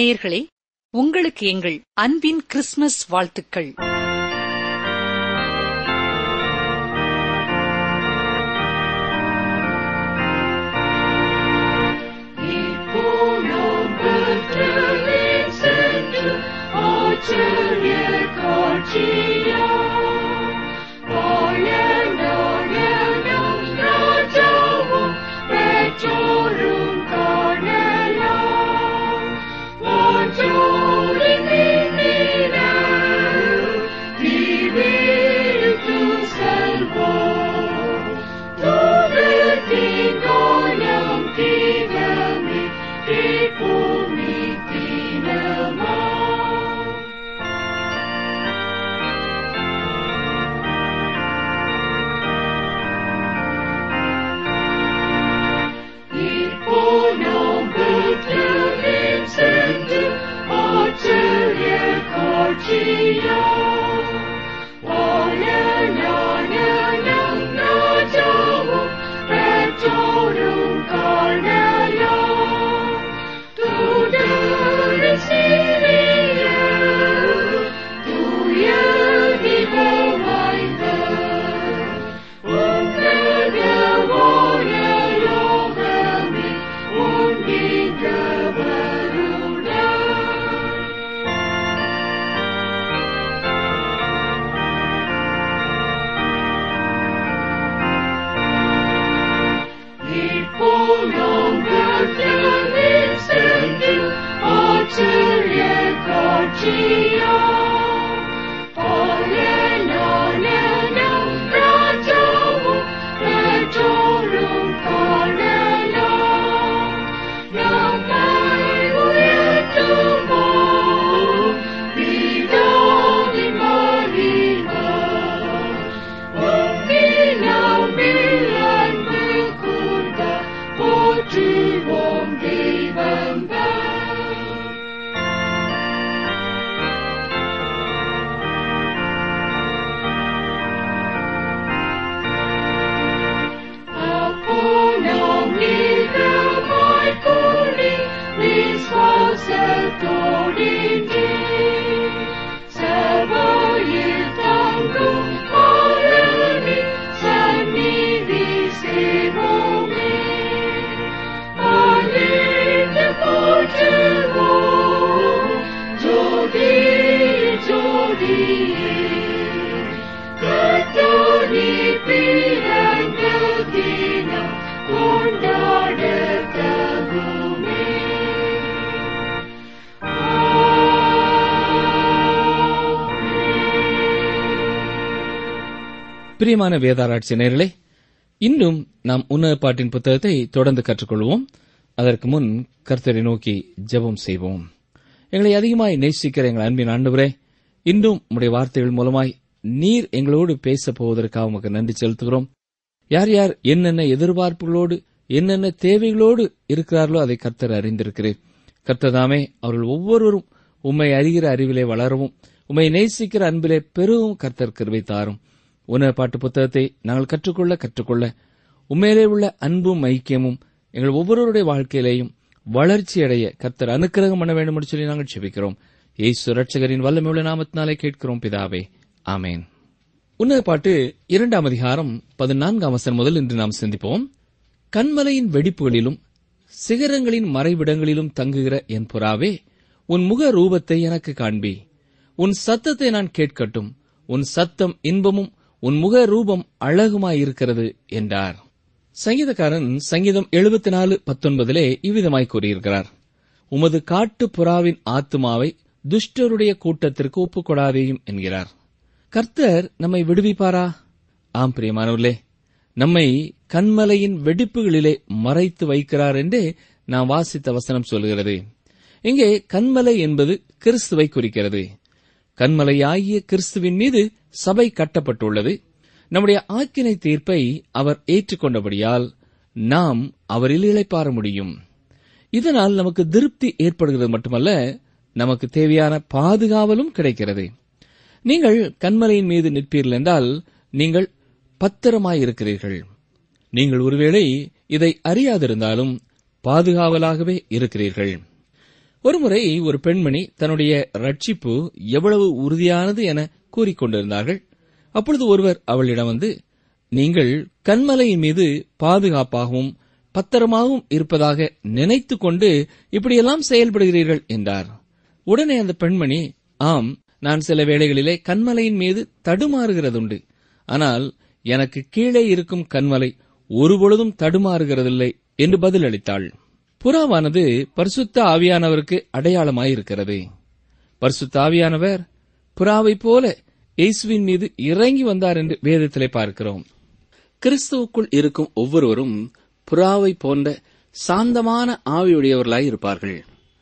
நேயர்களே உங்களுக்கு எங்கள் அன்பின் கிறிஸ்துமஸ் வாழ்த்துக்கள் பிரியமான வேதாராய்ச்சி நேர்களே இன்னும் நாம் உன்னத பாட்டின் புத்தகத்தை தொடர்ந்து கற்றுக்கொள்வோம் அதற்கு முன் கர்த்தரை நோக்கி ஜெபம் செய்வோம் எங்களை அதிகமாய் நேசிக்கிற எங்கள் அன்பின் ஆண்டவரே இன்றும் உடைய வார்த்தைகள் மூலமாய் நீர் எங்களோடு பேசப் போவதற்காக உமக்கு நன்றி செலுத்துகிறோம் யார் யார் என்னென்ன எதிர்பார்ப்புகளோடு என்னென்ன தேவைகளோடு இருக்கிறார்களோ அதை கர்த்தர் அறிந்திருக்கிறேன் கர்த்ததாமே அவர்கள் ஒவ்வொருவரும் உம்மை அறிகிற அறிவிலே வளரவும் உம்மை நேசிக்கிற அன்பிலே பெருகும் கர்த்தர் கிருபை தாரும் உணர் பாட்டு புத்தகத்தை நாங்கள் கற்றுக்கொள்ள கற்றுக்கொள்ள உண்மையிலே உள்ள அன்பும் ஐக்கியமும் எங்கள் ஒவ்வொருவருடைய வாழ்க்கையிலேயும் வளர்ச்சியடைய கர்த்தர் அனுக்கிரகம் பண்ண வேண்டும் என்று சொல்லி நாங்கள் செபிக்கிறோம் ஏசு ரட்சகரின் வல்லமையுள்ள நாமத்தினாலே கேட்கிறோம் பிதாவே ஆமேன் உன்னத பாட்டு இரண்டாம் அதிகாரம் பதினான்காம் வசனம் முதல் இன்று நாம் சிந்திப்போம் கண்மலையின் வெடிப்புகளிலும் சிகரங்களின் மறைவிடங்களிலும் தங்குகிற என் புறாவே உன் முக ரூபத்தை எனக்கு காண்பி உன் சத்தத்தை நான் கேட்கட்டும் உன் சத்தம் இன்பமும் உன் முக ரூபம் அழகுமாயிருக்கிறது என்றார் சங்கீதக்காரன் சங்கீதம் எழுபத்தி நாலு பத்தொன்பதிலே இவ்விதமாய் கூறியிருக்கிறார் உமது காட்டு புறாவின் ஆத்துமாவை துஷ்டருடைய கூட்டத்திற்கு ஒப்புக்கொடாதேயும் என்கிறார் கர்த்தர் நம்மை விடுவிப்பாரா ஆம் பிரியமானவர்களே நம்மை கண்மலையின் வெடிப்புகளிலே மறைத்து வைக்கிறார் என்றே நாம் வாசித்த வசனம் சொல்கிறது இங்கே கண்மலை என்பது கிறிஸ்துவை குறிக்கிறது கண்மலையாகிய கிறிஸ்துவின் மீது சபை கட்டப்பட்டுள்ளது நம்முடைய ஆக்கினை தீர்ப்பை அவர் ஏற்றுக்கொண்டபடியால் நாம் அவரில் இளைப்பாற முடியும் இதனால் நமக்கு திருப்தி ஏற்படுகிறது மட்டுமல்ல நமக்கு தேவையான பாதுகாவலும் கிடைக்கிறது நீங்கள் கண்மலையின் மீது நிற்பீர்கள் என்றால் நீங்கள் பத்திரமாயிருக்கிறீர்கள் நீங்கள் ஒருவேளை இதை அறியாதிருந்தாலும் பாதுகாவலாகவே இருக்கிறீர்கள் ஒருமுறை ஒரு பெண்மணி தன்னுடைய ரட்சிப்பு எவ்வளவு உறுதியானது என கூறிக்கொண்டிருந்தார்கள் அப்பொழுது ஒருவர் அவளிடம் வந்து நீங்கள் கண்மலையின் மீது பாதுகாப்பாகவும் பத்திரமாகவும் இருப்பதாக நினைத்துக் கொண்டு இப்படியெல்லாம் செயல்படுகிறீர்கள் என்றார் உடனே அந்த பெண்மணி ஆம் நான் சில வேளைகளிலே கண்மலையின் மீது தடுமாறுகிறதுண்டு ஆனால் எனக்கு கீழே இருக்கும் கண்மலை ஒருபொழுதும் தடுமாறுகிறதில்லை என்று பதிலளித்தாள் புறாவானது பரிசுத்த ஆவியானவருக்கு அடையாளமாயிருக்கிறது பரிசுத்த ஆவியானவர் புறாவைப் போல இயேசுவின் மீது இறங்கி வந்தார் என்று வேதத்திலே பார்க்கிறோம் கிறிஸ்துவுக்குள் இருக்கும் ஒவ்வொருவரும் புறாவை போன்ற சாந்தமான ஆவியுடையவர்களாய் இருப்பார்கள்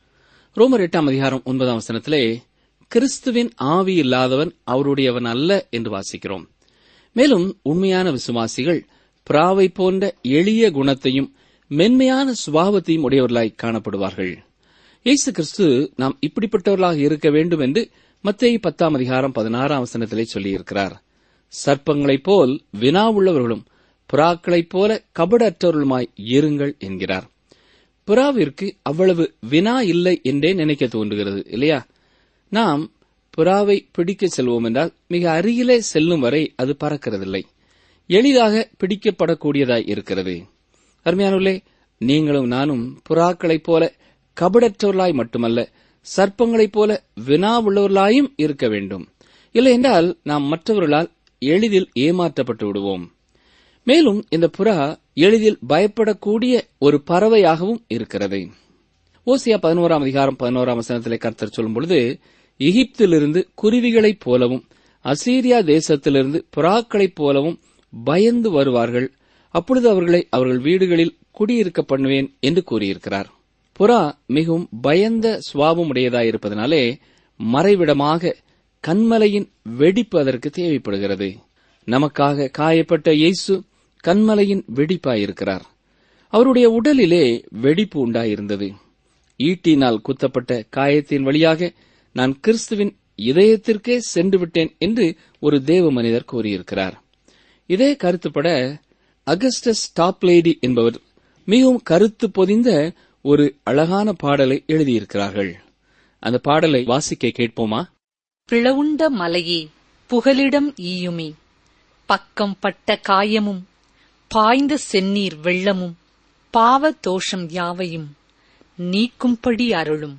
ரோமர் எட்டாம் அதிகாரம் ஒன்பதாம் வசனத்திலே கிறிஸ்துவின் ஆவி இல்லாதவன் அவருடையவன் அல்ல என்று வாசிக்கிறோம் மேலும் உண்மையான விசுவாசிகள் புறாவை போன்ற எளிய குணத்தையும் மென்மையான சுபாவத்தையும் உடையவர்களாய் காணப்படுவார்கள் இயேசு கிறிஸ்து நாம் இப்படிப்பட்டவர்களாக இருக்க வேண்டும் என்று மத்திய பத்தாம் அதிகாரம் பதினாறாம் வசனத்திலே சொல்லியிருக்கிறார் சர்ப்பங்களைப் போல் வினா உள்ளவர்களும் புறாக்களைப் போல கபடற்றவர்களுமாய் இருங்கள் என்கிறார் புறாவிற்கு அவ்வளவு வினா இல்லை என்றே நினைக்க தோன்றுகிறது இல்லையா நாம் புறாவை பிடிக்க செல்வோம் என்றால் மிக அருகிலே செல்லும் வரை அது பறக்கிறதில்லை எளிதாக பிடிக்கப்படக்கூடியதாய் இருக்கிறது அருமையானவர்களே நீங்களும் நானும் புறாக்களைப் போல கபடற்றவர்களாய் மட்டுமல்ல சர்ப்பங்களைப் போல வினா உள்ளவர்களாயும் இருக்க வேண்டும் இல்லை என்றால் நாம் மற்றவர்களால் எளிதில் ஏமாற்றப்பட்டு விடுவோம் மேலும் இந்த புறா எளிதில் பயப்படக்கூடிய ஒரு பறவையாகவும் இருக்கிறது ஓசியா பதினோராம் அதிகாரம் பதினோராம் வசனத்திலே கர்த்தர் சொல்லும் பொழுது எகிப்திலிருந்து குருவிகளைப் போலவும் அசீரியா தேசத்திலிருந்து புறாக்களைப் போலவும் பயந்து வருவார்கள் அப்பொழுது அவர்களை அவர்கள் வீடுகளில் குடியிருக்க பண்ணுவேன் என்று கூறியிருக்கிறார் புறா மிகவும் பயந்த சுவாபம் உடையதாயிருப்பதனாலே மறைவிடமாக கண்மலையின் வெடிப்பு அதற்கு தேவைப்படுகிறது நமக்காக காயப்பட்ட இயேசு கண்மலையின் வெடிப்பாயிருக்கிறார் அவருடைய உடலிலே வெடிப்பு உண்டாயிருந்தது ஈட்டினால் குத்தப்பட்ட காயத்தின் வழியாக நான் கிறிஸ்துவின் இதயத்திற்கே சென்று விட்டேன் என்று ஒரு தேவ மனிதர் கூறியிருக்கிறார் இதே கருத்துப்பட அகஸ்டஸ் டாப்லேடி என்பவர் மிகவும் கருத்து பொதிந்த ஒரு அழகான பாடலை எழுதியிருக்கிறார்கள் அந்த பாடலை வாசிக்க கேட்போமா பிளவுண்ட மலையே புகலிடம் ஈயுமே பக்கம் பட்ட காயமும் பாய்ந்த செந்நீர் வெள்ளமும் பாவ தோஷம் யாவையும் நீக்கும்படி அருளும்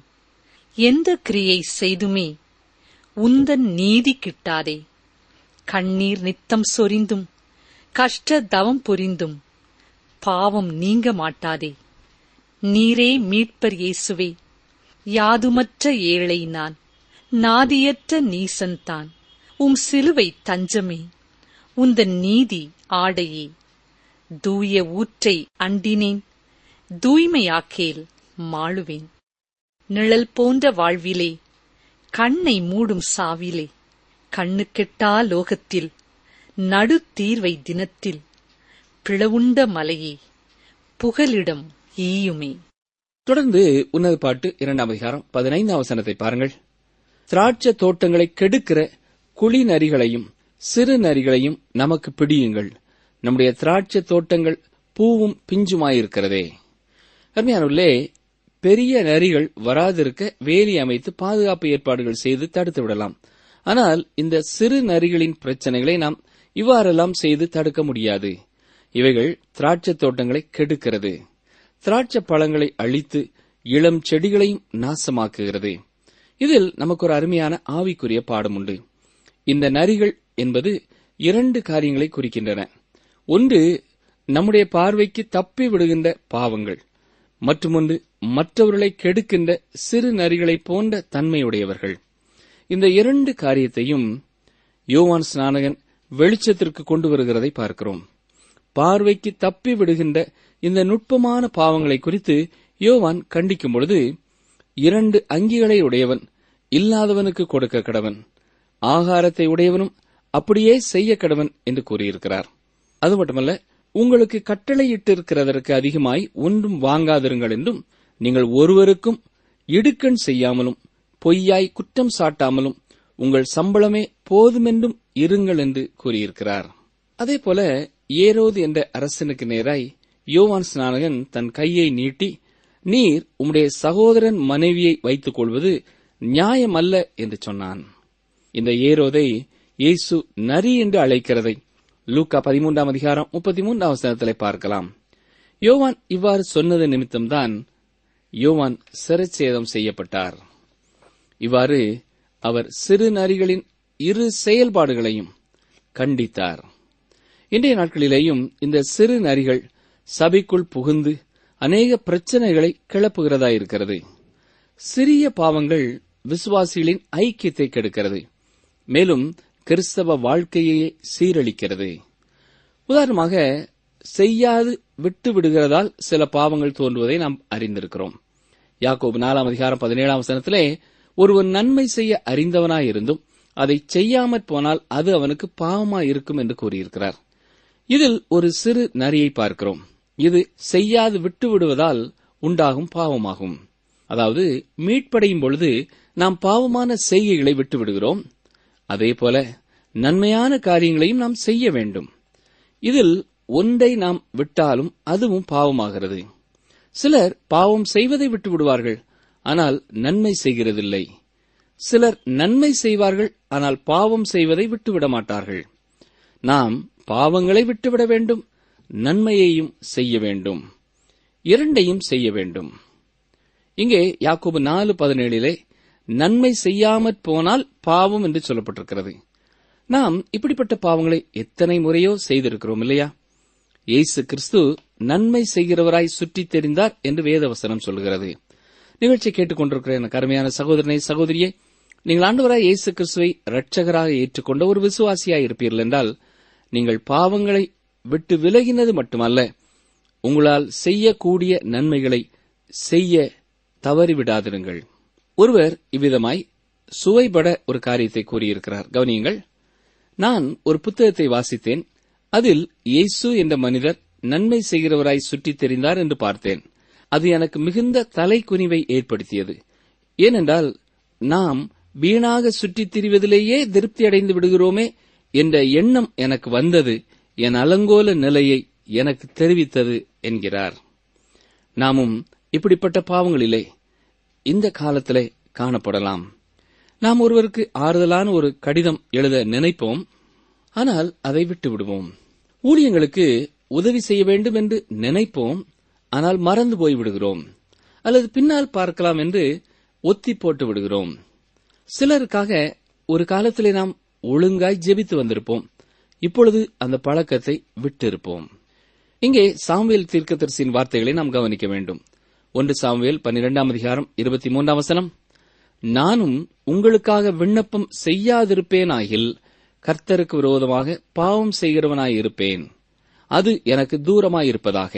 எந்த கிரியை செய்துமே உந்தன் நீதி கிட்டாதே கண்ணீர் நித்தம் சொரிந்தும் கஷ்ட தவம் புரிந்தும் பாவம் நீங்க மாட்டாதே நீரே மீட்பர் இயேசுவே யாதுமற்ற ஏழை நான் நாதியற்ற நீசன்தான் உம் சிலுவை தஞ்சமே உந்தன் நீதி ஆடையே தூய ஊற்றை அண்டினேன் தூய்மையாக்கேல் மாளுவேன் நிழல் போன்ற வாழ்விலே கண்ணை மூடும் சாவிலே கண்ணுக்கெட்டா லோகத்தில் நடு தீர்வை தினத்தில் பிளவுண்ட மலையே புகலிடம் ஈயுமே தொடர்ந்து உன்னத பாட்டு இரண்டாம் அதிகாரம் பதினைந்தாம் வசனத்தை பாருங்கள் திராட்சை தோட்டங்களை கெடுக்கிற குழி நரிகளையும் சிறு நரிகளையும் நமக்கு பிடியுங்கள் நம்முடைய திராட்சை தோட்டங்கள் பூவும் பிஞ்சுமாயிருக்கிறதே அருமையானுள்ளே பெரிய நரிகள் வராதிருக்க வேலி அமைத்து பாதுகாப்பு ஏற்பாடுகள் செய்து தடுத்து விடலாம் ஆனால் இந்த சிறு நரிகளின் பிரச்சனைகளை நாம் இவ்வாறெல்லாம் செய்து தடுக்க முடியாது இவைகள் திராட்சை தோட்டங்களை கெடுக்கிறது திராட்சை பழங்களை அழித்து இளம் செடிகளையும் நாசமாக்குகிறது இதில் நமக்கு ஒரு அருமையான ஆவிக்குரிய பாடம் உண்டு இந்த நரிகள் என்பது இரண்டு காரியங்களை குறிக்கின்றன ஒன்று நம்முடைய பார்வைக்கு தப்பி விடுகின்ற பாவங்கள் மற்றுமொன்று மற்றவர்களை கெடுக்கின்ற சிறு நரிகளைப் போன்ற தன்மையுடையவர்கள் இந்த இரண்டு காரியத்தையும் யோவான் ஸ்நானகன் வெளிச்சத்திற்கு கொண்டு வருகிறதை பார்க்கிறோம் பார்வைக்கு தப்பி விடுகின்ற இந்த நுட்பமான பாவங்களை குறித்து யோவான் கண்டிக்கும் பொழுது இரண்டு அங்கிகளை உடையவன் இல்லாதவனுக்கு கொடுக்க கடவன் ஆகாரத்தை உடையவனும் அப்படியே செய்ய கடவன் என்று கூறியிருக்கிறார் அது மட்டுமல்ல உங்களுக்கு கட்டளையிட்டிருக்கிறதற்கு அதிகமாய் ஒன்றும் வாங்காதிருங்கள் என்றும் நீங்கள் ஒருவருக்கும் இடுக்கண் செய்யாமலும் பொய்யாய் குற்றம் சாட்டாமலும் உங்கள் சம்பளமே போதுமென்றும் இருங்கள் என்று கூறியிருக்கிறார் அதேபோல ஏரோது என்ற அரசனுக்கு நேராய் யோவான் ஸ்நானகன் தன் கையை நீட்டி நீர் உம்முடைய சகோதரன் மனைவியை வைத்துக் கொள்வது நியாயமல்ல என்று சொன்னான் இந்த ஏரோதை இயேசு நரி என்று அழைக்கிறதை லூக்கா பதிமூன்றாம் அதிகாரம் முப்பத்தி மூன்றாம் வசனத்திலே பார்க்கலாம் யோவான் இவ்வாறு சொன்னது நிமித்தம்தான் யோவான் சிரச்சேதம் செய்யப்பட்டார் இவ்வாறு அவர் சிறு நரிகளின் இரு செயல்பாடுகளையும் கண்டித்தார் இன்றைய நாட்களிலேயும் இந்த சிறு நரிகள் சபைக்குள் புகுந்து அநேக பிரச்சனைகளை கிளப்புகிறதா இருக்கிறது சிறிய பாவங்கள் விசுவாசிகளின் ஐக்கியத்தை கெடுக்கிறது மேலும் கிறிஸ்தவ வாழ்க்கையை சீரழிக்கிறது உதாரணமாக செய்யாது விட்டு விடுகிறதால் சில பாவங்கள் தோன்றுவதை நாம் அறிந்திருக்கிறோம் யாக்கோபு நாலாம் அதிகாரம் பதினேழாம் வசனத்திலே ஒருவன் நன்மை செய்ய அறிந்தவனாயிருந்தும் அதை செய்யாமற் போனால் அது அவனுக்கு பாவமாய் இருக்கும் என்று கூறியிருக்கிறார் இதில் ஒரு சிறு நரியை பார்க்கிறோம் இது செய்யாது விட்டு விடுவதால் உண்டாகும் பாவமாகும் அதாவது மீட்படையும் பொழுது நாம் பாவமான செய்கைகளை விட்டு விடுகிறோம் அதேபோல நன்மையான காரியங்களையும் நாம் செய்ய வேண்டும் இதில் ஒன்றை நாம் விட்டாலும் அதுவும் பாவமாகிறது சிலர் பாவம் செய்வதை விட்டு விடுவார்கள் ஆனால் நன்மை செய்கிறதில்லை சிலர் நன்மை செய்வார்கள் ஆனால் பாவம் செய்வதை விட்டுவிட மாட்டார்கள் நாம் பாவங்களை விட்டுவிட வேண்டும் நன்மையையும் செய்ய வேண்டும் இரண்டையும் செய்ய வேண்டும் இங்கே யாக்கோபு நாலு பதினேழிலே நன்மை செய்யாமற் போனால் பாவம் என்று சொல்லப்பட்டிருக்கிறது நாம் இப்படிப்பட்ட பாவங்களை எத்தனை முறையோ செய்திருக்கிறோம் இல்லையா இயேசு கிறிஸ்து நன்மை செய்கிறவராய் சுற்றித் தெரிந்தார் என்று வேதவசனம் சொல்கிறது நிகழ்ச்சி கேட்டுக்கொண்டிருக்கிற எனக்கு அருமையான சகோதரனை சகோதரியே நீங்கள் ஆண்டவராய் இயேசு கிறிஸ்துவை இரட்சகராக ஏற்றுக்கொண்ட ஒரு விசுவாசியாய் இருப்பீர்கள் என்றால் நீங்கள் பாவங்களை விட்டு விலகினது மட்டுமல்ல உங்களால் செய்யக்கூடிய நன்மைகளை செய்ய தவறிவிடாதிருங்கள் ஒருவர் இவ்விதமாய் சுவைபட ஒரு காரியத்தை கூறியிருக்கிறார் கவனியுங்கள் நான் ஒரு புத்தகத்தை வாசித்தேன் அதில் இயேசு என்ற மனிதர் நன்மை செய்கிறவராய் சுற்றித் தெரிந்தார் என்று பார்த்தேன் அது எனக்கு மிகுந்த தலைக்குனிவை ஏற்படுத்தியது ஏனென்றால் நாம் வீணாக சுற்றித் திரிவதிலேயே திருப்தி அடைந்து விடுகிறோமே என்ற எண்ணம் எனக்கு வந்தது என் அலங்கோல நிலையை எனக்கு தெரிவித்தது என்கிறார் நாமும் இப்படிப்பட்ட பாவங்களிலே இந்த காலத்திலே காணப்படலாம் நாம் ஒருவருக்கு ஆறுதலான ஒரு கடிதம் எழுத நினைப்போம் ஆனால் அதை விட்டு விடுவோம் ஊழியங்களுக்கு உதவி செய்ய வேண்டும் என்று நினைப்போம் ஆனால் மறந்து போய் விடுகிறோம் அல்லது பின்னால் பார்க்கலாம் என்று ஒத்தி போட்டு விடுகிறோம் சிலருக்காக ஒரு காலத்திலே நாம் ஒழுங்காய் ஜெபித்து வந்திருப்போம் இப்பொழுது அந்த பழக்கத்தை விட்டிருப்போம் இங்கே சாமுவேல் தீர்க்கதரிசியின் வார்த்தைகளை நாம் கவனிக்க வேண்டும் ஒன்று சாமுவேல் பன்னிரெண்டாம் அதிகாரம் இருபத்தி மூன்றாம் வசனம் நானும் உங்களுக்காக விண்ணப்பம் செய்யாதிருப்பேனாகில் கர்த்தருக்கு விரோதமாக பாவம் செய்கிறவனாயிருப்பேன் அது எனக்கு தூரமாயிருப்பதாக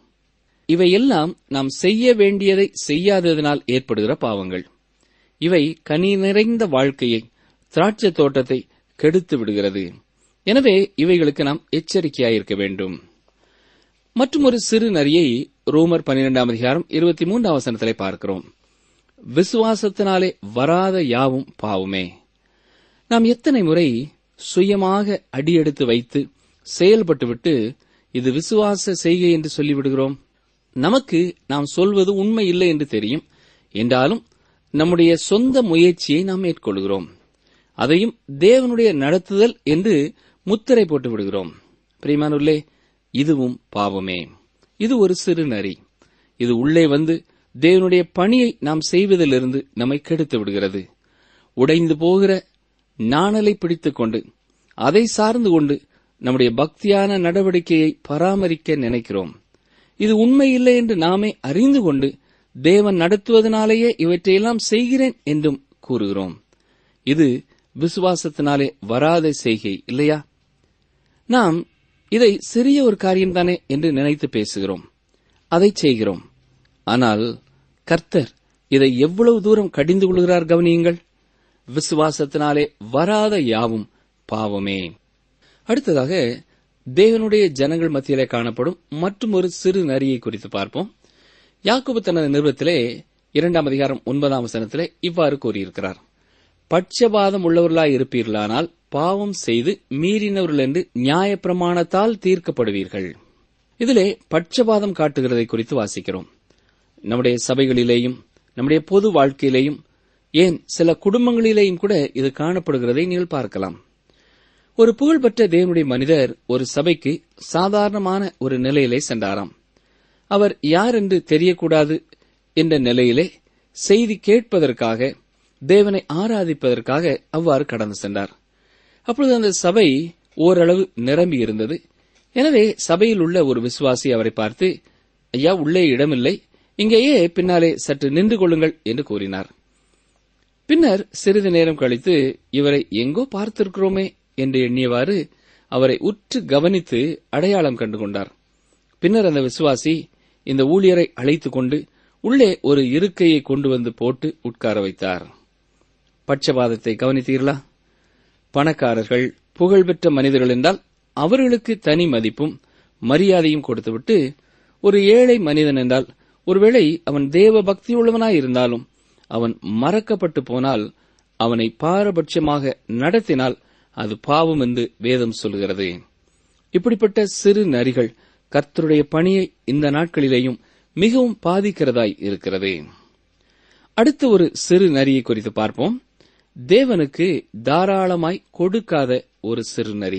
இவையெல்லாம் நாம் செய்ய வேண்டியதை செய்யாததினால் ஏற்படுகிற பாவங்கள் இவை கனி நிறைந்த வாழ்க்கையை திராட்சை தோட்டத்தை கெடுத்து விடுகிறது எனவே இவைகளுக்கு நாம் எச்சரிக்கையாயிருக்க வேண்டும் மற்றும் ஒரு சிறு நரியை ரோமர் பன்னிரெண்டாம் அதிகாரம் இருபத்தி மூன்றாம் வசனத்திலே பார்க்கிறோம் விசுவாசத்தினாலே வராத யாவும் பாவமே நாம் எத்தனை முறை சுயமாக அடியெடுத்து வைத்து செயல்பட்டுவிட்டு இது விசுவாச செய்கை என்று சொல்லிவிடுகிறோம் நமக்கு நாம் சொல்வது உண்மை இல்லை என்று தெரியும் என்றாலும் நம்முடைய சொந்த முயற்சியை நாம் மேற்கொள்கிறோம் அதையும் தேவனுடைய நடத்துதல் என்று முத்திரை போட்டு விடுகிறோம் பிரியமானுள்ளே இதுவும் பாவமே இது ஒரு சிறு நரி இது உள்ளே வந்து தேவனுடைய பணியை நாம் செய்வதிலிருந்து நம்மை கெடுத்து விடுகிறது உடைந்து போகிற நாணலை பிடித்துக் கொண்டு அதை சார்ந்து கொண்டு நம்முடைய பக்தியான நடவடிக்கையை பராமரிக்க நினைக்கிறோம் இது உண்மை இல்லை என்று நாமே அறிந்து கொண்டு தேவன் நடத்துவதனாலேயே இவற்றையெல்லாம் செய்கிறேன் என்றும் கூறுகிறோம் இது விசுவாசத்தினாலே வராத செய்கை இல்லையா நாம் இதை சிறிய ஒரு காரியம்தானே என்று நினைத்து பேசுகிறோம் அதை செய்கிறோம் ஆனால் கர்த்தர் இதை எவ்வளவு தூரம் கடிந்து கொள்கிறார் கவனியுங்கள் விசுவாசத்தினாலே வராத யாவும் பாவமே அடுத்ததாக தேவனுடைய ஜனங்கள் மத்தியிலே காணப்படும் மற்றும் ஒரு சிறு நரியை குறித்து பார்ப்போம் யாக்கோபு தனது நிறுவத்திலே இரண்டாம் அதிகாரம் ஒன்பதாம் வசனத்திலே இவ்வாறு கூறியிருக்கிறார் பட்சபாதம் உள்ளவர்களாய் இருப்பீர்களானால் பாவம் செய்து மீறினவர்கள் என்று நியாயப்பிரமாணத்தால் தீர்க்கப்படுவீர்கள் இதிலே பட்சபாதம் காட்டுகிறதை குறித்து வாசிக்கிறோம் நம்முடைய சபைகளிலேயும் நம்முடைய பொது வாழ்க்கையிலேயும் ஏன் சில குடும்பங்களிலேயும் கூட இது காணப்படுகிறதை நீங்கள் பார்க்கலாம் ஒரு புகழ்பெற்ற தேவனுடைய மனிதர் ஒரு சபைக்கு சாதாரணமான ஒரு நிலையிலே சென்றாராம் அவர் யார் என்று தெரியக்கூடாது என்ற நிலையிலே செய்தி கேட்பதற்காக தேவனை ஆராதிப்பதற்காக அவ்வாறு கடந்து சென்றார் அப்பொழுது அந்த சபை ஓரளவு நிரம்பி இருந்தது எனவே சபையில் உள்ள ஒரு விசுவாசி அவரை பார்த்து ஐயா உள்ளே இடமில்லை இங்கேயே பின்னாலே சற்று நின்று கொள்ளுங்கள் என்று கூறினார் பின்னர் சிறிது நேரம் கழித்து இவரை எங்கோ பார்த்திருக்கிறோமே என்று எண்ணியவாறு அவரை உற்று கவனித்து அடையாளம் கண்டு கொண்டார் பின்னர் அந்த விசுவாசி இந்த ஊழியரை அழைத்துக் கொண்டு உள்ளே ஒரு இருக்கையை கொண்டு வந்து போட்டு உட்கார வைத்தார் பட்சபாதத்தை கவனித்தீர்களா பணக்காரர்கள் புகழ்பெற்ற மனிதர்கள் என்றால் அவர்களுக்கு தனி மதிப்பும் மரியாதையும் கொடுத்துவிட்டு ஒரு ஏழை மனிதன் என்றால் ஒருவேளை அவன் தேவ பக்தியுள்ளவனாய் இருந்தாலும் அவன் மறக்கப்பட்டு போனால் அவனை பாரபட்சமாக நடத்தினால் அது பாவம் என்று வேதம் சொல்கிறது இப்படிப்பட்ட சிறு நரிகள் கர்த்தருடைய பணியை இந்த நாட்களிலேயும் மிகவும் பாதிக்கிறதாய் இருக்கிறது அடுத்து ஒரு சிறு நரியை குறித்து பார்ப்போம் தேவனுக்கு தாராளமாய் கொடுக்காத ஒரு சிறு நரி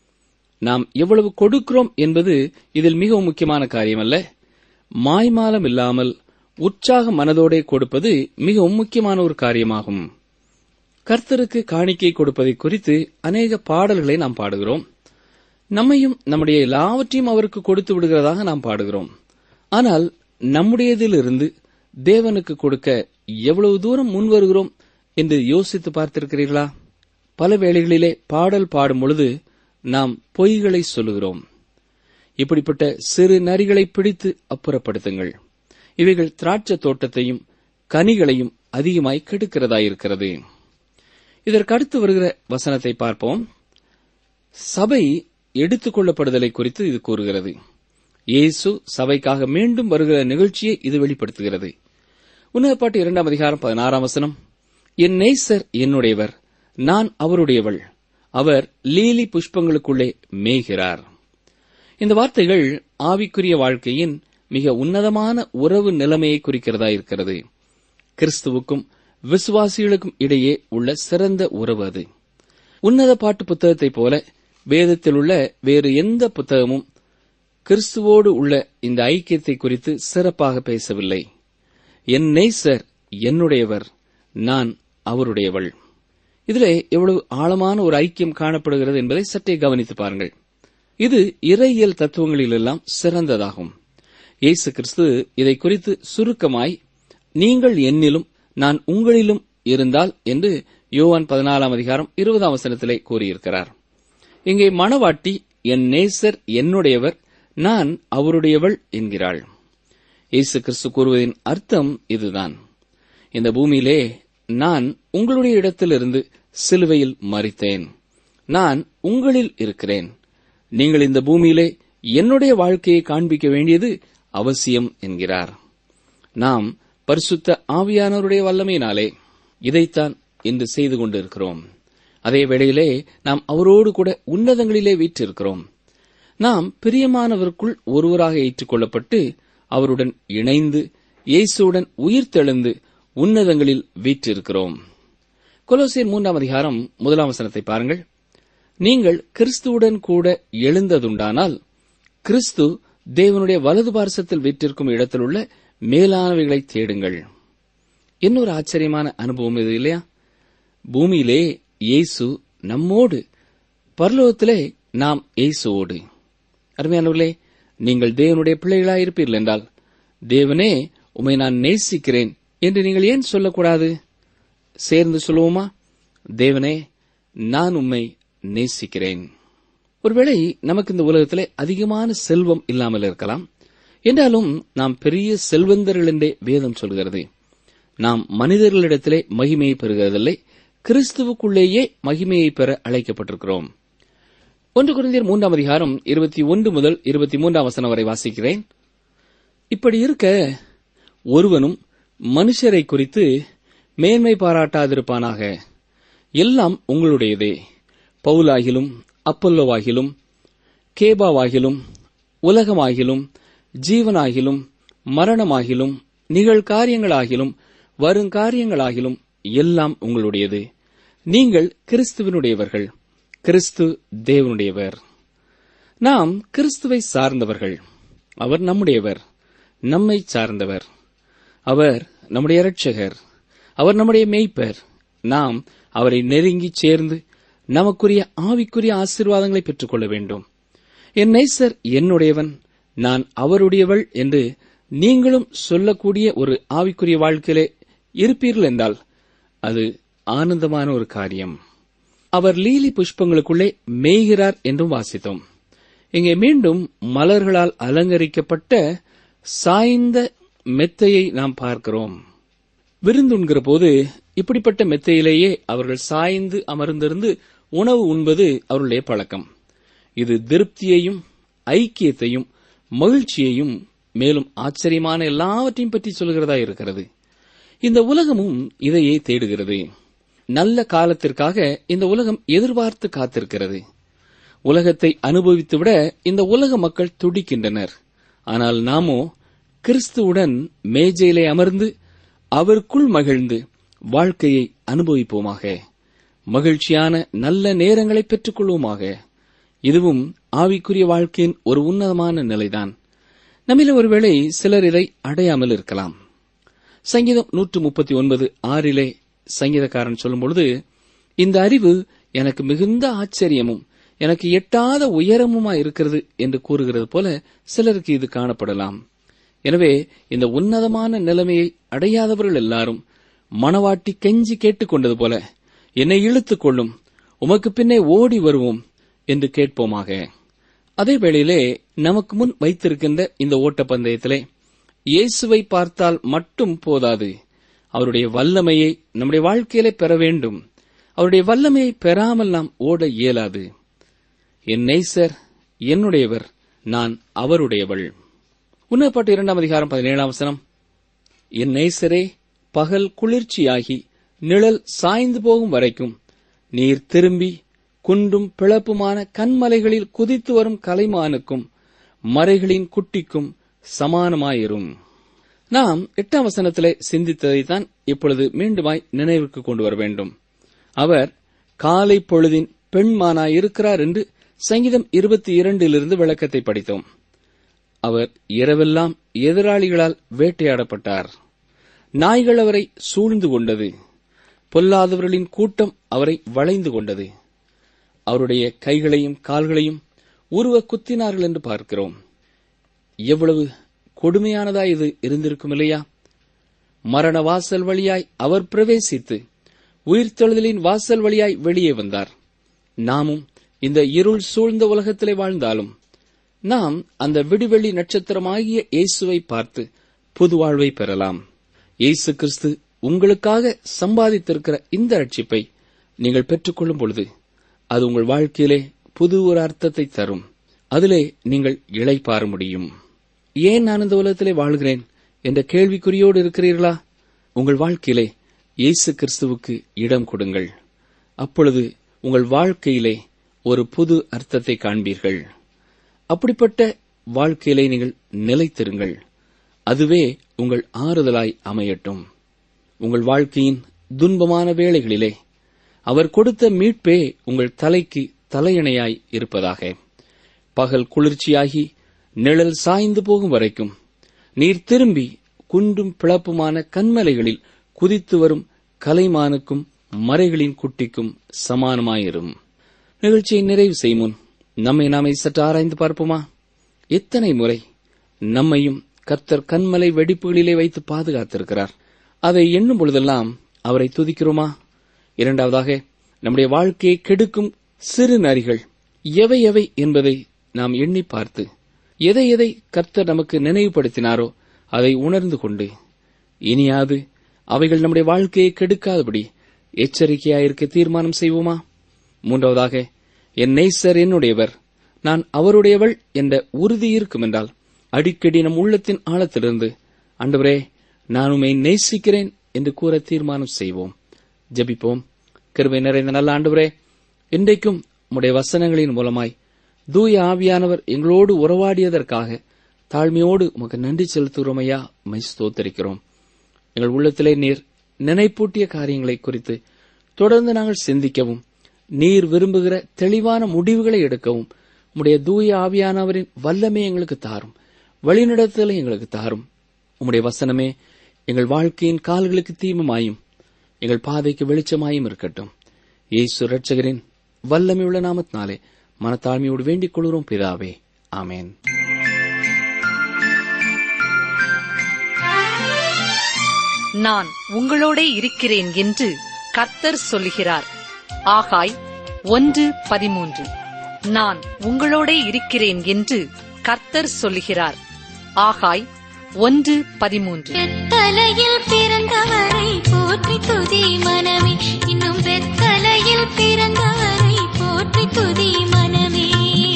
நாம் எவ்வளவு கொடுக்கிறோம் என்பது இதில் மிகவும் முக்கியமான காரியமல்ல மாய்மாலம் இல்லாமல் உற்சாக மனதோடே கொடுப்பது மிகவும் முக்கியமான ஒரு காரியமாகும் கர்த்தருக்கு காணிக்கை கொடுப்பதை குறித்து அநேக பாடல்களை நாம் பாடுகிறோம் நம்மையும் நம்முடைய எல்லாவற்றையும் அவருக்கு கொடுத்து விடுகிறதாக நாம் பாடுகிறோம் ஆனால் நம்முடையதிலிருந்து தேவனுக்கு கொடுக்க எவ்வளவு தூரம் முன் வருகிறோம் என்று யோசித்து பார்த்திருக்கிறீர்களா பல வேளைகளிலே பாடல் பாடும் பொழுது நாம் பொய்களை சொல்லுகிறோம் இப்படிப்பட்ட சிறு நரிகளை பிடித்து அப்புறப்படுத்துங்கள் இவைகள் திராட்சை தோட்டத்தையும் கனிகளையும் அதிகமாய் கெடுக்கிறதாயிருக்கிறது இதற்கு அடுத்து வருகிற வசனத்தை பார்ப்போம் சபை எடுத்துக் கொள்ளப்படுதலை குறித்து இது கூறுகிறது இயேசு சபைக்காக மீண்டும் வருகிற நிகழ்ச்சியை இது வெளிப்படுத்துகிறது உன்னதப்பாட்டு இரண்டாம் அதிகாரம் பதினாறாம் வசனம் என் நேசர் என்னுடையவர் நான் அவருடையவள் அவர் லீலி புஷ்பங்களுக்குள்ளே மேய்கிறார் இந்த வார்த்தைகள் ஆவிக்குரிய வாழ்க்கையின் மிக உன்னதமான உறவு நிலைமையை குறிக்கிறதா இருக்கிறது கிறிஸ்துவுக்கும் விசுவாசிகளுக்கும் இடையே உள்ள சிறந்த உறவு அது உன்னத பாட்டு புத்தகத்தைப் போல வேதத்தில் உள்ள வேறு எந்த புத்தகமும் கிறிஸ்துவோடு உள்ள இந்த ஐக்கியத்தை குறித்து சிறப்பாக பேசவில்லை என் நேசர் என்னுடையவர் நான் அவருடையவள் இதிலே எவ்வளவு ஆழமான ஒரு ஐக்கியம் காணப்படுகிறது என்பதை சற்றே கவனித்து பாருங்கள் இது இறையியல் தத்துவங்களிலெல்லாம் சிறந்ததாகும் இயேசு கிறிஸ்து இதை குறித்து சுருக்கமாய் நீங்கள் என்னிலும் நான் உங்களிலும் இருந்தால் என்று யோவான் பதினாலாம் அதிகாரம் இருபதாம் வசனத்திலே கூறியிருக்கிறார் இங்கே மணவாட்டி என் நேசர் என்னுடையவர் நான் அவருடையவள் என்கிறாள் இயேசு கிறிஸ்து கூறுவதின் அர்த்தம் இதுதான் இந்த பூமியிலே நான் உங்களுடைய இடத்திலிருந்து சிலுவையில் மறித்தேன் நான் உங்களில் இருக்கிறேன் நீங்கள் இந்த பூமியிலே என்னுடைய வாழ்க்கையை காண்பிக்க வேண்டியது அவசியம் என்கிறார் நாம் பரிசுத்த ஆவியானவருடைய வல்லமையினாலே இதைத்தான் இன்று செய்து கொண்டிருக்கிறோம் அதே வேளையிலே நாம் அவரோடு கூட உன்னதங்களிலே வீற்றிருக்கிறோம் நாம் பிரியமானவருக்குள் ஒருவராக ஏற்றுக்கொள்ளப்பட்டு அவருடன் இணைந்து இயேசுவுடன் உயிர்த்தெழுந்து உன்னதங்களில் வீற்றிருக்கிறோம் கொலோசியர் மூன்றாம் அதிகாரம் முதலாம் வசனத்தை பாருங்கள் நீங்கள் கிறிஸ்துவுடன் கூட எழுந்ததுண்டானால் கிறிஸ்து தேவனுடைய வலது பார்சத்தில் வீற்றிருக்கும் இடத்திலுள்ள மேலானவைகளை தேடுங்கள் இன்னொரு ஆச்சரியமான அனுபவம் இது இல்லையா பூமியிலே இயேசு நம்மோடு பரலோகத்திலே நாம் இயேசுவோடு அருமையானவர்களே நீங்கள் தேவனுடைய பிள்ளைகளாயிருப்பீர்கள் என்றால் தேவனே உம்மை நான் நேசிக்கிறேன் என்று நீங்கள் ஏன் சொல்லக்கூடாது சேர்ந்து சொல்லுவோமா தேவனே நான் உம்மை நேசிக்கிறேன் ஒருவேளை நமக்கு இந்த உலகத்திலே அதிகமான செல்வம் இல்லாமல் இருக்கலாம் என்றாலும் நாம் பெரிய செல்வந்தர்கள் என்றே வேதம் சொல்கிறது நாம் மனிதர்களிடத்திலே மகிமையை பெறுகிறதில்லை கிறிஸ்துவுக்குள்ளேயே மகிமையை பெற அழைக்கப்பட்டிருக்கிறோம் ஒன்று குருந்தியர் மூன்றாம் அதிகாரம் இருபத்தி ஒன்று முதல் இருபத்தி மூன்றாம் வசனம் வரை வாசிக்கிறேன் இப்படி இருக்க ஒருவனும் மனுஷரை குறித்து மேன்மை பாராட்டாதிருப்பானாக எல்லாம் உங்களுடையதே பவுலாகிலும் அப்பல்லோவாகிலும் கேபாவாகிலும் உலகமாகிலும் ஜீவனாகிலும் மரணமாகிலும் நிகழ்காரியங்களாகிலும் வருங்காரியங்களாகிலும் எல்லாம் உங்களுடையது நீங்கள் கிறிஸ்துவனுடையவர்கள் கிறிஸ்து தேவனுடையவர் நாம் கிறிஸ்துவை சார்ந்தவர்கள் அவர் நம்முடையவர் நம்மை சார்ந்தவர் அவர் நம்முடைய இரட்சகர் அவர் நம்முடைய மேய்ப்பர் நாம் அவரை நெருங்கி சேர்ந்து நமக்குரிய ஆவிக்குரிய ஆசீர்வாதங்களை பெற்றுக்கொள்ள வேண்டும் என் நேசர் என்னுடையவன் நான் அவருடையவள் என்று நீங்களும் சொல்லக்கூடிய ஒரு ஆவிக்குரிய வாழ்க்கையிலே இருப்பீர்கள் என்றால் அது ஆனந்தமான ஒரு காரியம் அவர் லீலி புஷ்பங்களுக்குள்ளே மேய்கிறார் என்றும் வாசித்தோம் இங்கே மீண்டும் மலர்களால் அலங்கரிக்கப்பட்ட சாய்ந்த மெத்தையை நாம் பார்க்கிறோம் விருந்துண்கிற போது இப்படிப்பட்ட மெத்தையிலேயே அவர்கள் சாய்ந்து அமர்ந்திருந்து உணவு உண்பது அவருடைய பழக்கம் இது திருப்தியையும் ஐக்கியத்தையும் மகிழ்ச்சியையும் மேலும் ஆச்சரியமான எல்லாவற்றையும் பற்றி சொல்கிறதா இருக்கிறது இந்த உலகமும் இதையே தேடுகிறது நல்ல காலத்திற்காக இந்த உலகம் எதிர்பார்த்து காத்திருக்கிறது உலகத்தை அனுபவித்துவிட இந்த உலக மக்கள் துடிக்கின்றனர் ஆனால் நாமோ கிறிஸ்துவுடன் மேஜையிலே அமர்ந்து அவருக்குள் மகிழ்ந்து வாழ்க்கையை அனுபவிப்போமாக மகிழ்ச்சியான நல்ல நேரங்களை பெற்றுக் கொள்வோமாக இதுவும் ஆவிக்குரிய வாழ்க்கையின் ஒரு உன்னதமான நிலைதான் நம்மில ஒருவேளை சிலர் இதை அடையாமல் இருக்கலாம் சங்கீதம் நூற்று முப்பத்தி ஒன்பது ஆறிலே சங்கீதக்காரன் சொல்லும் பொழுது இந்த அறிவு எனக்கு மிகுந்த ஆச்சரியமும் எனக்கு எட்டாத உயரமுமா இருக்கிறது என்று கூறுகிறது போல சிலருக்கு இது காணப்படலாம் எனவே இந்த உன்னதமான நிலைமையை அடையாதவர்கள் எல்லாரும் மணவாட்டி கெஞ்சி கேட்டுக்கொண்டது போல என்னை இழுத்துக் கொள்ளும் உமக்கு பின்னே ஓடி வருவோம் என்று கேட்போமாக அதே வேளையிலே நமக்கு முன் வைத்திருக்கின்ற இந்த ஓட்டப்பந்தயத்திலே இயேசுவை பார்த்தால் மட்டும் போதாது அவருடைய வல்லமையை நம்முடைய வாழ்க்கையிலே பெற வேண்டும் அவருடைய வல்லமையை பெறாமல் நாம் ஓட இயலாது என் நேசர் என்னுடையவர் நான் அவருடையவள் உன்னப்பாட்டு இரண்டாம் அதிகாரம் பதினேழாம் வசனம் என் நேசரே பகல் குளிர்ச்சியாகி நிழல் சாய்ந்து போகும் வரைக்கும் நீர் திரும்பி குண்டும் பிளப்புமான கண்மலைகளில் குதித்து வரும் கலைமானுக்கும் மறைகளின் குட்டிக்கும் சமானமாயிரும் நாம் எட்டாம் வசனத்திலே சிந்தித்ததைத்தான் இப்பொழுது மீண்டுமாய் நினைவுக்கு கொண்டு வர வேண்டும் அவர் காலை பொழுதின் பெண்மானாய் இருக்கிறார் என்று சங்கீதம் இருபத்தி இரண்டிலிருந்து விளக்கத்தை படித்தோம் அவர் இரவெல்லாம் எதிராளிகளால் வேட்டையாடப்பட்டார் நாய்கள் அவரை சூழ்ந்து கொண்டது பொல்லாதவர்களின் கூட்டம் அவரை வளைந்து கொண்டது அவருடைய கைகளையும் கால்களையும் உருவ குத்தினார்கள் என்று பார்க்கிறோம் எவ்வளவு கொடுமையானதா இது இருந்திருக்கும் இல்லையா மரண வாசல் வழியாய் அவர் பிரவேசித்து உயிர்த்தெழுதலின் வாசல் வழியாய் வெளியே வந்தார் நாமும் இந்த இருள் சூழ்ந்த உலகத்திலே வாழ்ந்தாலும் நாம் அந்த விடுவெளி நட்சத்திரமாகிய இயேசுவை பார்த்து புது வாழ்வை பெறலாம் இயேசு கிறிஸ்து உங்களுக்காக சம்பாதித்திருக்கிற இந்த ரட்சிப்பை நீங்கள் பெற்றுக்கொள்ளும் பொழுது அது உங்கள் வாழ்க்கையிலே புது ஒரு அர்த்தத்தை தரும் அதிலே நீங்கள் இளைப்பாற முடியும் ஏன் நான் இந்த உலகத்திலே வாழ்கிறேன் என்ற கேள்விக்குறியோடு இருக்கிறீர்களா உங்கள் வாழ்க்கையிலே இயேசு கிறிஸ்துவுக்கு இடம் கொடுங்கள் அப்பொழுது உங்கள் வாழ்க்கையிலே ஒரு புது அர்த்தத்தை காண்பீர்கள் அப்படிப்பட்ட வாழ்க்கையிலே நீங்கள் நிலைத்திருங்கள் அதுவே உங்கள் ஆறுதலாய் அமையட்டும் உங்கள் வாழ்க்கையின் துன்பமான வேளைகளிலே அவர் கொடுத்த மீட்பே உங்கள் தலைக்கு தலையணையாய் இருப்பதாக பகல் குளிர்ச்சியாகி நிழல் சாய்ந்து போகும் வரைக்கும் நீர் திரும்பி குண்டும் பிளப்புமான கண்மலைகளில் குதித்து வரும் கலைமானுக்கும் மறைகளின் குட்டிக்கும் சமானமாயிரும் நிகழ்ச்சியை நிறைவு செய்யும் முன் நம்மை நாமே சற்று ஆராய்ந்து பார்ப்போமா எத்தனை முறை நம்மையும் கர்த்தர் கண்மலை வெடிப்புகளிலே வைத்து பாதுகாத்திருக்கிறார் அதை எண்ணும் பொழுதெல்லாம் அவரை துதிக்கிறோமா இரண்டாவதாக நம்முடைய வாழ்க்கையை கெடுக்கும் சிறு நரிகள் எவை எவை என்பதை நாம் எண்ணி பார்த்து எதை எதை கர்த்தர் நமக்கு நினைவுபடுத்தினாரோ அதை உணர்ந்து கொண்டு இனியாது அவைகள் நம்முடைய வாழ்க்கையை கெடுக்காதபடி எச்சரிக்கையாயிருக்க தீர்மானம் செய்வோமா மூன்றாவதாக என் நேசர் என்னுடையவர் நான் அவருடையவள் என்ற உறுதி இருக்கும் என்றால் அடிக்கடி நம் உள்ளத்தின் ஆழத்திலிருந்து ஆண்டவரே நான் உம்மை நேசிக்கிறேன் என்று கூற தீர்மானம் செய்வோம் ஜெபிப்போம் கிருபை நிறைந்த நல்ல ஆண்டவரே இன்றைக்கும் உம்முடைய வசனங்களின் மூலமாய் தூய ஆவியானவர் எங்களோடு உறவாடியதற்காக தாழ்மையோடு உமக்கு நன்றி செலுத்துகிறோம் ஐயா மை ஸ்தோத்தரிக்கிறோம் எங்கள் உள்ளத்திலே நீர் நினைப்பூட்டிய காரியங்களை குறித்து தொடர்ந்து நாங்கள் சிந்திக்கவும் நீர் விரும்புகிற தெளிவான முடிவுகளை எடுக்கவும் உம்முடைய தூய ஆவியானவரின் வல்லமே எங்களுக்கு தாரும் வழிநடத்தலை எங்களுக்கு தாரும் உம்முடைய வசனமே எங்கள் வாழ்க்கையின் கால்களுக்கு தீபமாயும் எங்கள் பாதைக்கு வெளிச்சமாயும் இருக்கட்டும் இயேசு ரட்சகரின் வல்லமையுள்ள நாமத்தினாலே மனத்தாழ்மையோடு வேண்டிக் கொள்கிறோம் பிதாவே ஆமேன் நான் உங்களோடே இருக்கிறேன் என்று கர்த்தர் சொல்லுகிறார் ஆகாய் ஒன்று பதிமூன்று நான் உங்களோடே இருக்கிறேன் என்று கர்த்தர் சொல்லுகிறார் ஆகாய் ஒன்று பதிமூன்று வெத்தலையில் பிறந்தவரை போற்றி துதி மனமே இன்னும் வெத்தலையில் பிறந்தவரை போற்றி துதி மனமே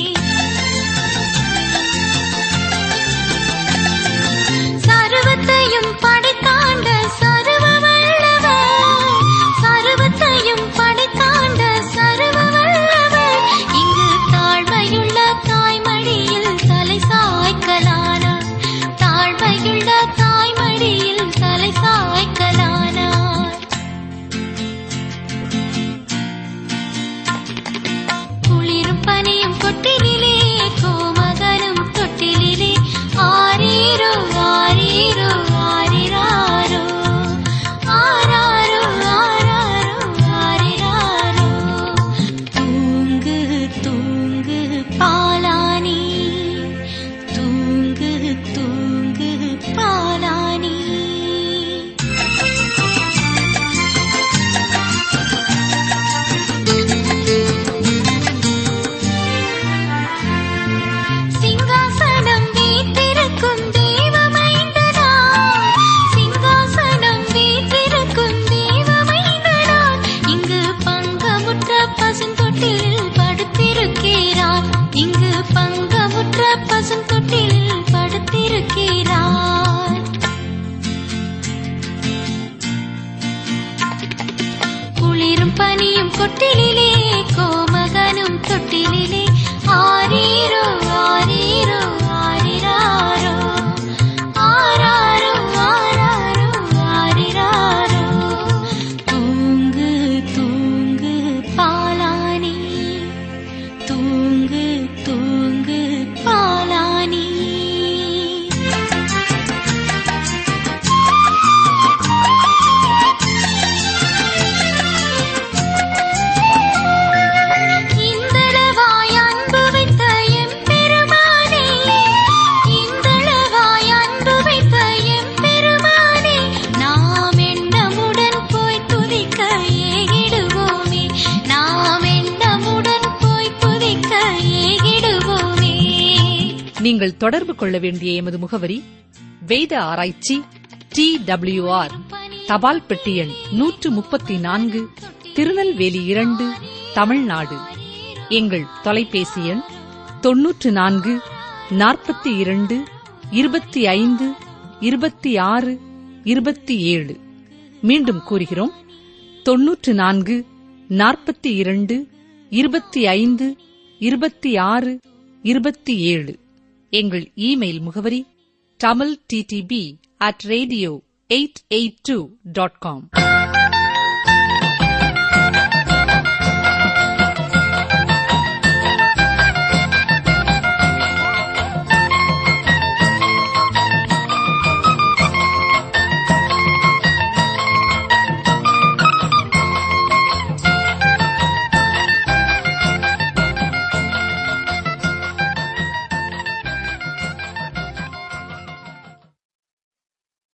சர்வத்தையும் படைத்தாண்ட சர்வ வல்லவர் சர்வத்தையும் படைத்தாண்ட சர்வ வல்லவர் இங்கு தாழ்மையுள்ள தாய்மடியில் தலை சாய்க்கலானார் தாழ்மையுள்ள தாய்மடியில் தலை சாய்க்கலானார் குளிரும் பனியும் கொட்டிலே கோமகனும் தொட்டிலே ஆரீரோ ஆரீரோ ஆரிராரோ ஆராரோ ஆராரோ ஆரிராரோ தூங்கு தூங்கு பாலானி தூங்கு தூங்கு பாலானி சிங்காசனம் வீற்றிருக்கும் தெய்வமைந்தனார் சிங்காசனம் வீற்றிருக்கும் தெய்வமைந்தனார் இங்கு பங்கமுற்ற பசுந்தொட்டிலில் படுத்திருக்கிறார் இங்கு பங்கமுற்ற பசுந்தொட்டிலில் படுத்திருக்கிறார் குளிரும் பனியும் கொட்டிலே கோமகனும் தொட்டிலே ஆரீரோ ஆரீரோ ஆரிராரோ ஆராரோ ஆராரோ ஆரிராரோ தூங்கு தூங்கு பாலானி தூங்கு தூங்கு பாலானி இந்தளவாய் அன்பு வைத்த எம்பெருமானே இந்தளவாய் அன்பு வைத்த எம்பெருமானே நாம் எண்ணமுடன் போய் துதிக்க ஏகிடுவோமே நாம் எண்ணமுடன் போய் துதிக்க ஏகிடுவோமே நீங்கள் தொடர்பு கொள்ள வேண்டிய எமது முகவரி வேத ஆராய்ச்சி டி டபிள்யூஆர் தபால் பெட்டி எண் நூற்று முப்பத்தி நான்கு திருநெல்வேலி இரண்டு தமிழ்நாடு எங்கள் தொலைபேசி எண் தொன்னூற்று நான்கு நாற்பத்தி இரண்டு இருபத்தி ஐந்து இருபத்தி ஆறு இருபத்தி ஏழு மீண்டும் கூறுகிறோம் தொன்னூற்று நான்கு நாற்பத்தி இரண்டு இருபத்தி ஐந்து இருபத்தி ஆறு இருபத்தி ஏழு எங்கள் இமெயில் முகவரி Tamil DTP at radio eight eight two dot com